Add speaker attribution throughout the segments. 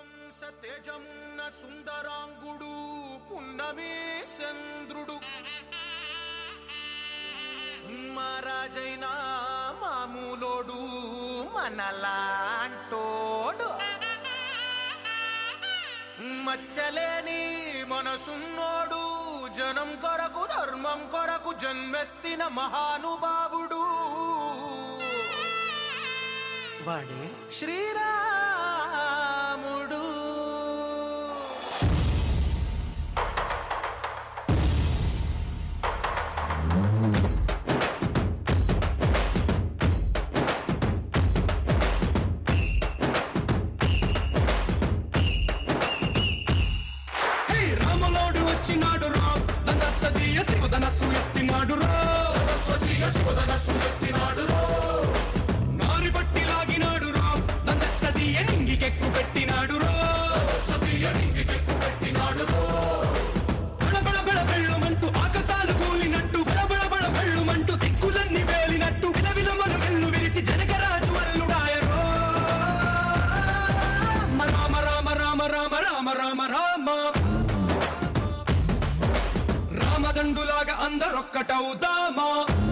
Speaker 1: హంస తేజమున్న సుందరాంగుడు పున్నమి చంద్రుడు మహారాజైన మామూలోడు మనలాంటోడు మచ్చలేని మనసున్నోడు జనం కొరకు ధర్మం కొరకు జన్మెత్తిన మహానుభావుడు వాడే శ్రీరాముడు
Speaker 2: హే రామలోడు వచ్చినాడు రా ధనస్సదీయ శివధనస్సు ఎత్తినాడు రా నారి బట్టి లాగినాడు రా ధనస్సదీయ నింగికెక్కు పెట్టినాడు రా బళబళ బళ బెళ్ళుమంటూ ఆకాశాలు కూలినట్టు బళబళ బళ బెళ్ళుమంటూ దిక్కులన్నీ వేలినట్టు విలవిలమలు వెల్లు విరిచి జనకరాజు అల్లుడాయరో రామ రామ రామ రామ రామ రామ రామ రామదండులాగా అందరొక్కటవుదామా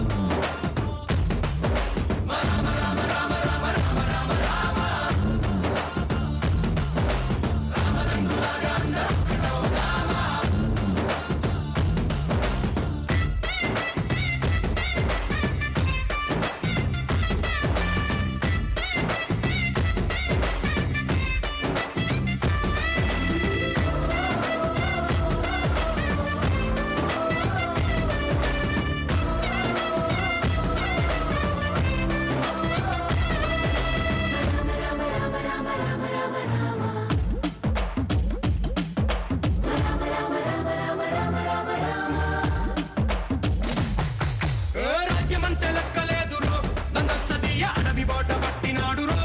Speaker 2: ఏ రాజ్యమంటే లెక్కలేదు రో దందస్తీయ అడవి బాట పట్టినాడు రో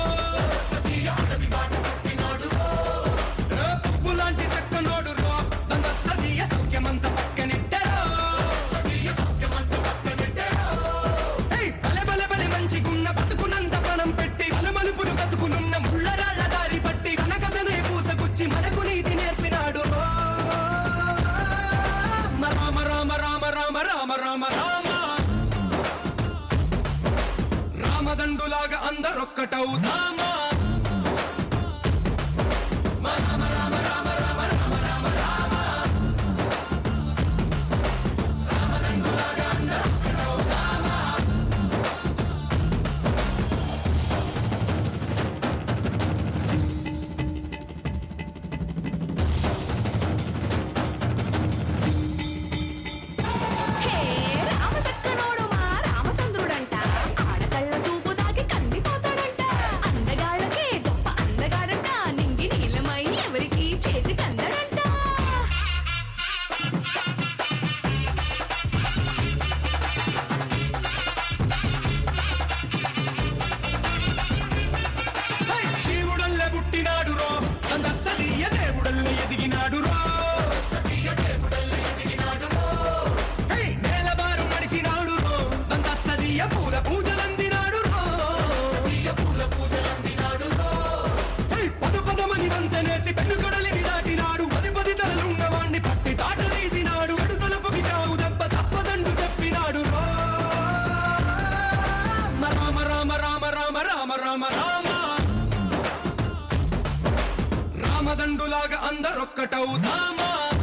Speaker 2: ఏ పువ్వు లాంటి చక్కనోడు రో దందస్తీయ సౌఖ్యమంత పక్కనెట్టరో ఏయ్, బలె బలె బలె మంచిగున్న బతుకునంత పణం పెట్టి బలమలుపులు కతుకునున్న ముళ్ళరాళ్ళ దారి పట్టి కనకదనే పూసగుచ్చి మనకు నీతి నేర్పినాడు రో. రామ రామ రామ రామ రామ రామ రామ రామదండులాగా అందరొక్కటవుదామా
Speaker 3: హే రామసక్కనోడు మా రామచంద్రుడంట ఆడకళ్ళ సూపు తాగి కందిపోతాడంట అందగాళ్ళకే గొప్ప అందగాడంట నింగి నీలమై ఎవరికి చేతి కందడంట
Speaker 2: హై! శివుడల్లే పుట్టినాడు రో దందస్తీయ దేవుడల్లే ఎదిగినాడు రో హై! నేలబారు నడిచినాడు రో దందస్తీయ పూల పూజలందినాడు రో హై! పద పదమని వంతనేసి పెన్ను కడలిని దాటినాడు పది పది తలలున్నవాణ్ణి పట్టి తాట తీసినాడు అడు తలపుకి చావు దెబ్బ తప్పదండు చెప్పినాడు రో రామ రామ రామ రామ రామ రామ రామ రామదండులాగా అందరొక్కటవుదామా